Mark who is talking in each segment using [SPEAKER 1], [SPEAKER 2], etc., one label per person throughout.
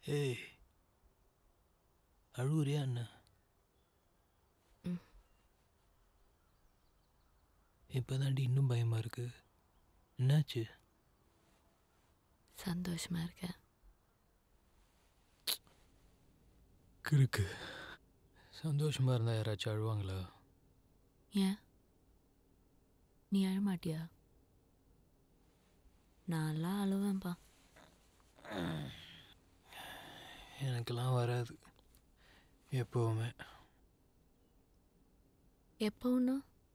[SPEAKER 1] ஏய் அழுவுறியா என்ன
[SPEAKER 2] ம்.
[SPEAKER 1] இப்போதாண்டி இன்னும் பயமா இருக்கு என்னாச்சு
[SPEAKER 2] சந்தோஷமா இருக்கேன்
[SPEAKER 1] கிறுக்கு சந்தோஷமா இருந்தா யாராச்சும் அழுவாங்களா
[SPEAKER 2] ஏன் நீ அழமாட்டியா நான்லாம் அழுவேன்ப்பா
[SPEAKER 1] எனக்கெல்லாம் வராது எப்போவுமே
[SPEAKER 2] எப்போ ஒன்று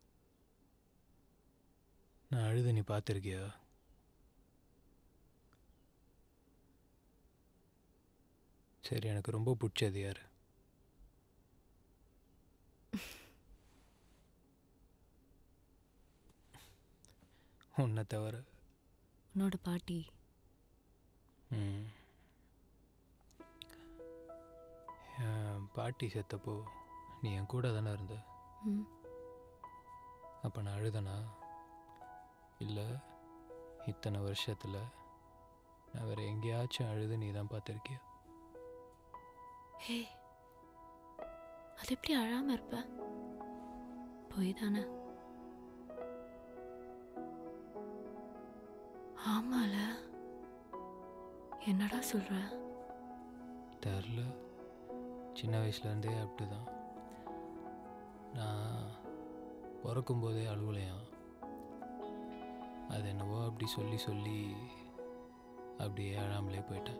[SPEAKER 1] நான் அழுத நீ பார்த்துருக்கியா சரி எனக்கு ரொம்ப பிடிச்சது யார் உன்னை தவிர
[SPEAKER 2] உன்னோட பாட்டி
[SPEAKER 1] ம். என் பாட்டி செத்தப்போ நீ என் கூட தானே இருந்த
[SPEAKER 2] ம்
[SPEAKER 1] அப்போ நான் அழுதனா இல்லை இத்தனை வருஷத்தில் நான் வேறு எங்கேயாச்சும் அழுது நீ தான் பார்த்துருக்கியா
[SPEAKER 2] ஹே அது எப்படி அழாம இருப்ப போய் தானே ஆமால என்னடா சொல்ற
[SPEAKER 1] தெரில சின்ன வயசுலேருந்தே அப்படி தான் நான் பிறக்கும்போதே அழுவலையாம் அது என்னவோ அப்படி சொல்லி சொல்லி அப்படியே அழாமலே போயிட்டேன்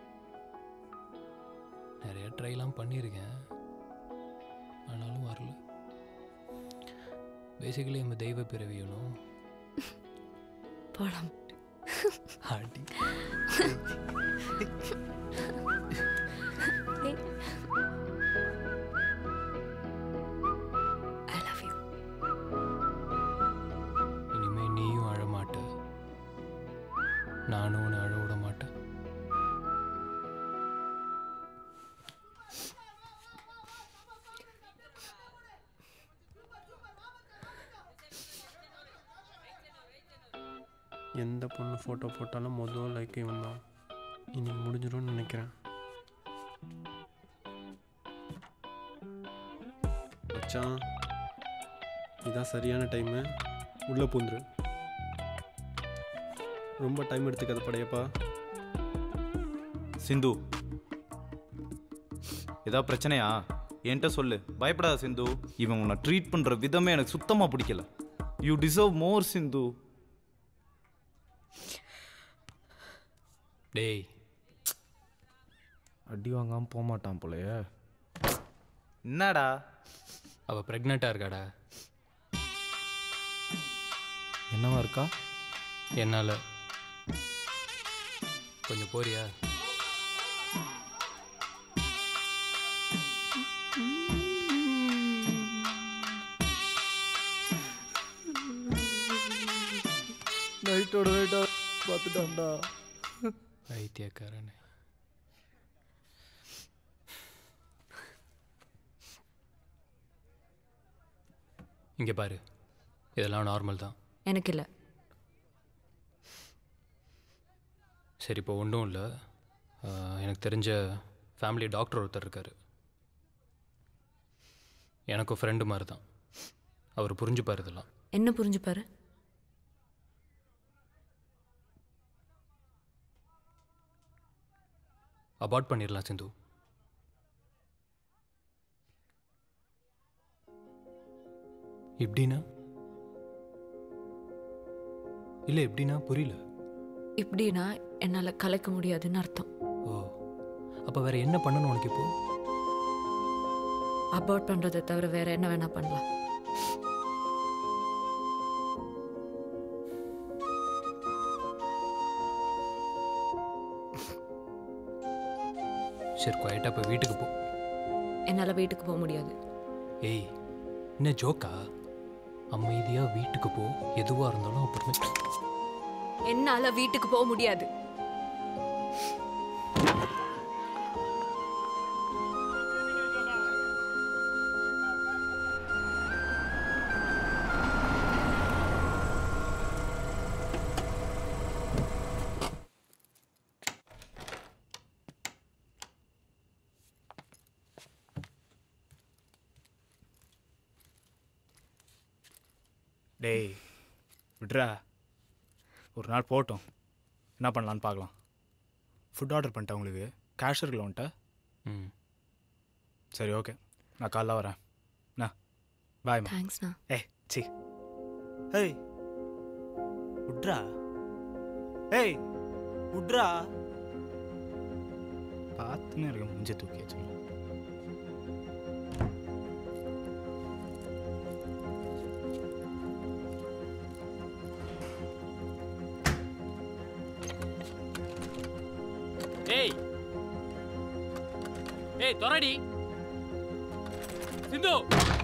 [SPEAKER 1] நிறைய ட்ரைலாம் பண்ணியிருக்கேன் ஆனாலும் வரல பேசிக்கலி நம்ம தெய்வ பிறவியணும்
[SPEAKER 2] போலாம்
[SPEAKER 1] அடி
[SPEAKER 2] ஐ லவ் யூ
[SPEAKER 1] இனிமே நீயும் அழமாட்ட நானும் உன்னை அழ விட மாட்டேன்
[SPEAKER 3] எந்த பொண்ணு ஃபோட்டோ போட்டாலும் மொதல் லைக் இவன் தான் இன்னைக்கு முடிஞ்சிடும்னு நினைக்கிறேன் மச்சான் இதான் சரியான டைமு உள்ளே பூந்துரு ரொம்ப டைம் எடுத்துக்காத படையப்பா
[SPEAKER 4] சிந்து ஏதா பிரச்சனையா என்கிட்ட சொல்லு பயப்படாத சிந்து இவன் உன்னை ட்ரீட் பண்ற விதமே எனக்கு சுத்தமா பிடிக்கல யூ டிசர்வ் மோர் சிந்து
[SPEAKER 1] டேய்
[SPEAKER 4] அடி வாங்காம போக மாட்டான் போலயே என்னடா
[SPEAKER 1] அவள் ப்ரெக்னெண்ட்டாக இருக்காடா
[SPEAKER 4] என்னவா இருக்கா
[SPEAKER 1] என்னால் கொஞ்சம் போறியா
[SPEAKER 4] நைட்டோட நைட்டா பார்த்துட்டான்டா
[SPEAKER 1] வைத்தியக்காரனே இங்கே பாரு இதெல்லாம் நார்மல் தான்
[SPEAKER 2] எனக்கு இல்லை
[SPEAKER 1] சரி இப்போ ஒன்றும் இல்லை எனக்கு தெரிஞ்ச ஃபேமிலி டாக்டர் ஒருத்தர் இருக்கார் எனக்கும் ஃப்ரெண்டு மாதிரி தான் அவர் புரிஞ்சுப்பார் இதெல்லாம்
[SPEAKER 2] என்ன புரிஞ்சுப்பாரு
[SPEAKER 1] அபார்ட் பண்ணிடலாம் சிந்து எப்படின்னா இல்லை எப்படின்னா புரியல
[SPEAKER 2] இப்படின்னா என்னால் கலைக்க முடியாதுன்னு அர்த்தம்
[SPEAKER 1] ஓ அப்போ வேற என்ன பண்ணணும் உனக்கு இப்போ
[SPEAKER 2] அபார்ட் பண்ணுறதை தவிர வேற என்ன வேணா பண்ணலாம்
[SPEAKER 1] சரி குவாய்ட்டாக இப்போ வீட்டுக்கு போ
[SPEAKER 2] என்னால் வீட்டுக்கு போக முடியாது
[SPEAKER 1] ஏய் என்ன ஜோக்கா அமைதியாக வீட்டுக்கு போ எதுவாக இருந்தாலும் அப்புறமே
[SPEAKER 2] என்னால் வீட்டுக்கு போக முடியாது
[SPEAKER 5] டேய் விட்றா ஒரு நாள் போகட்டும் என்ன பண்ணலான்னு பார்க்கலாம் ஃபுட் ஆர்டர் பண்ணிட்டேன் உங்களுக்கு கேஷ் இருக்குல்ல உன்ட்ட
[SPEAKER 1] ம்
[SPEAKER 5] சரி ஓகே நான் காலைல வரேன் என்ன பாய்மா
[SPEAKER 2] தேங்க்ஸ்ண்ணா
[SPEAKER 5] ஏய் சி ஏய் விட்றா ஏய் விட்றா பார்த்துன்னு இருக்க முஞ்ச தூக்கி வச்சு
[SPEAKER 1] ஏய் ஏய் தொரடி சிந்து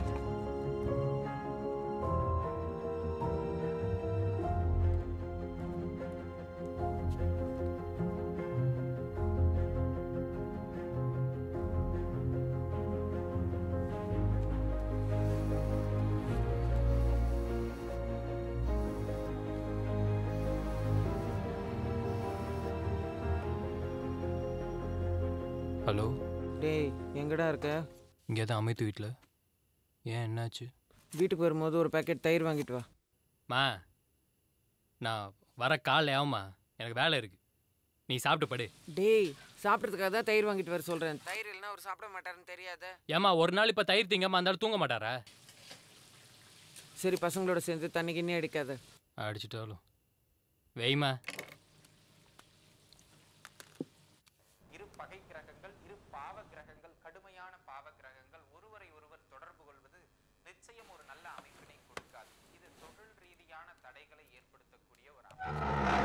[SPEAKER 1] ஹலோ
[SPEAKER 6] டேய் எங்கடா இருக்க
[SPEAKER 1] இங்கே தான் அமைத்து வீட்டில் ஏன் என்னாச்சு
[SPEAKER 6] வீட்டுக்கு வரும்போது ஒரு பேக்கெட் தயிர் வாங்கிட்டு வா
[SPEAKER 1] மா நான் வர கால் ஆகும்மா எனக்கு வேலை இருக்கு நீ சாப்பிட்டு படு
[SPEAKER 6] டேய் சாப்பிட்றதுக்காக தான் தயிர் வாங்கிட்டு வர சொல்கிறேன் தயிர் இல்லைன்னா அவர் சாப்பிட மாட்டாருன்னு தெரியாத
[SPEAKER 1] ஏம்மா ஒரு நாள் இப்போ தயிர் திங்காம இருந்தாலும் தூங்க மாட்டாரா
[SPEAKER 6] சரி பசங்களோட சேர்ந்து தண்ணி கிண்ணி அடிக்காத
[SPEAKER 1] அடிச்சிட்டாலும் வெய்மா
[SPEAKER 7] இரு பகை கிரகங்கள் இரு பாவ கிரகங்கள் கடுமையான பாவ கிரகங்கள் ஒருவரை ஒருவர் தொடர்பு கொள்வது நிச்சயம் ஒரு நல்ல அமைப்பினை கொடுக்காது இது தொழில் ரீதியான தடைகளை ஏற்படுத்தக்கூடிய ஒரு அமைப்பு